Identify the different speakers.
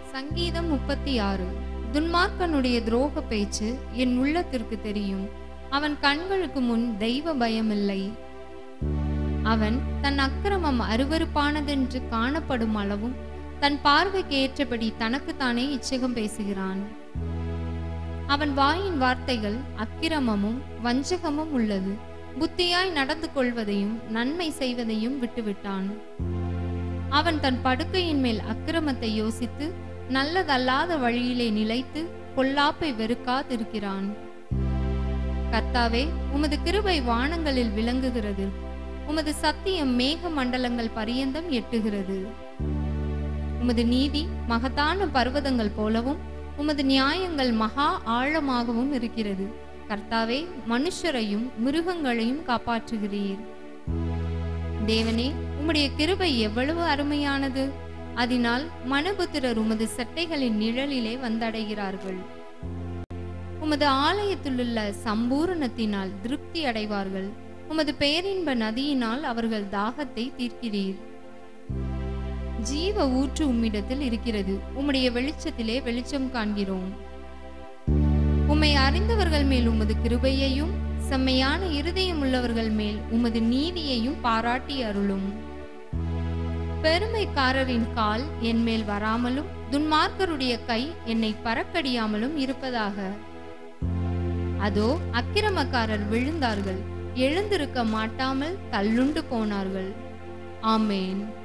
Speaker 1: சங்கீதம் முப்பத்தி ஆறு துன்மார்க்கனுடைய துரோக பேச்சு என் உள்ளத்திற்கு தெரியும் அவன் கண்களுக்கு முன் தெய்வ பயமில்லை அவன் தன் அக்கிரமம் அருவருப்பானதென்று காணப்படும் அளவும் தன் பார்வைக்கு ஏற்றபடி தனக்குத்தானே இச்சகம் பேசுகிறான் அவன் வாயின் வார்த்தைகள் அக்கிரமமும் வஞ்சகமும் உள்ளது புத்தியாய் நடந்து கொள்வதையும் நன்மை செய்வதையும் விட்டுவிட்டான் அவன் தன் படுக்கையின் மேல் அக்கிரமத்தை யோசித்து நல்லதல்லாத வழியிலே நிலைத்து பொல்லாப்பை வெறுக்காதிருக்கிறான் கர்த்தாவே உமது கிருபை வானங்களில் விளங்குகிறது உமது சத்தியம் மேக மண்டலங்கள் பரியந்தம் எட்டுகிறது உமது நீதி மகத்தான பர்வதங்கள் போலவும் உமது நியாயங்கள் மகா ஆழமாகவும் இருக்கிறது கர்த்தாவே மனுஷரையும் மிருகங்களையும் காப்பாற்றுகிறீர் தேவனே உம்முடைய கிருபை எவ்வளவு அருமையானது அதனால் மனுபுத்திரர் உமது சட்டைகளின் நிழலிலே வந்தடைகிறார்கள் உமது ஆலயத்திலுள்ள சம்பூரணத்தினால் திருப்தி அடைவார்கள் உமது பேரின்ப நதியினால் அவர்கள் தாகத்தை தீர்க்கிறீர் ஜீவ ஊற்று உம்மிடத்தில் இருக்கிறது உம்முடைய வெளிச்சத்திலே வெளிச்சம் காண்கிறோம் உம்மை அறிந்தவர்கள் மேல் உமது கிருபையையும் செம்மையான இருதயம் உள்ளவர்கள் மேல் உமது நீதியையும் பாராட்டி அருளும் பெருமைக்காரரின் கால் என் மேல் வராமலும் துன்மார்க்கருடைய கை என்னை பறக்கடியாமலும் இருப்பதாக அதோ அக்கிரமக்காரர் விழுந்தார்கள் எழுந்திருக்க மாட்டாமல் தள்ளுண்டு போனார்கள் ஆமேன்